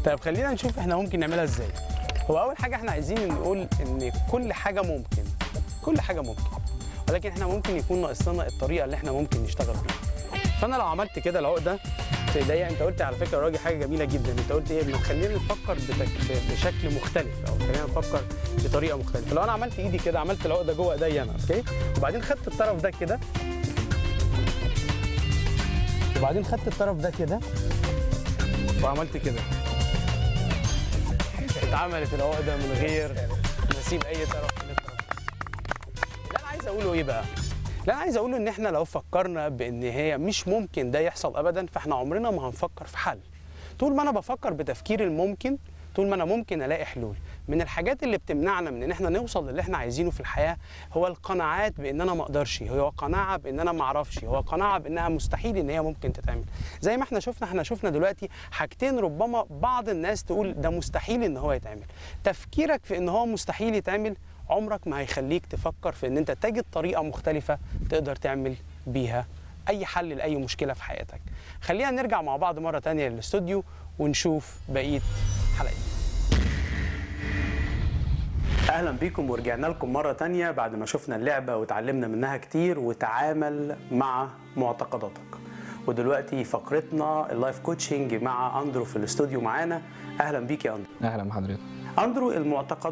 طيب خلينا نشوف احنا ممكن نعملها ازاي هو اول حاجه احنا عايزين نقول ان كل حاجه ممكن كل حاجه ممكن ولكن احنا ممكن يكون ناقص لنا الطريقه اللي احنا ممكن نشتغل بيها فانا لو عملت كده العقده في ايديا انت قلت على فكره يا راجل حاجه جميله جدا انت قلت ايه ما خلينا نفكر بتك... بشكل مختلف او خلينا نفكر بطريقه مختلفه لو انا عملت ايدي كده عملت العقده جوه ايديا انا اوكي وبعدين خدت الطرف ده كده وبعدين خدت الطرف ده كده وعملت كده اتعملت العقده من غير ما اسيب اي طرف من الطرف اللي انا عايز اقوله ايه بقى اللي انا عايز اقوله ان احنا لو فكرنا بان هي مش ممكن ده يحصل ابدا فاحنا عمرنا ما هنفكر في حل طول ما انا بفكر بتفكير الممكن طول ما انا ممكن الاقي حلول من الحاجات اللي بتمنعنا من ان احنا نوصل للي احنا عايزينه في الحياه هو القناعات بان انا ما اقدرش هو قناعه بان انا ما اعرفش هو قناعه بانها مستحيل ان هي ممكن تتعمل زي ما احنا شفنا احنا شفنا دلوقتي حاجتين ربما بعض الناس تقول ده مستحيل ان هو يتعمل تفكيرك في ان هو مستحيل يتعمل عمرك ما هيخليك تفكر في ان انت تجد طريقه مختلفه تقدر تعمل بيها اي حل لاي مشكله في حياتك خلينا نرجع مع بعض مره تانية للاستوديو ونشوف بقيه حلقتنا اهلا بيكم ورجعنا لكم مره تانية بعد ما شفنا اللعبه وتعلمنا منها كتير وتعامل مع معتقداتك ودلوقتي فقرتنا اللايف كوتشنج مع اندرو في الاستوديو معانا اهلا بيك يا اندرو اهلا بحضرتك اندرو المعتقد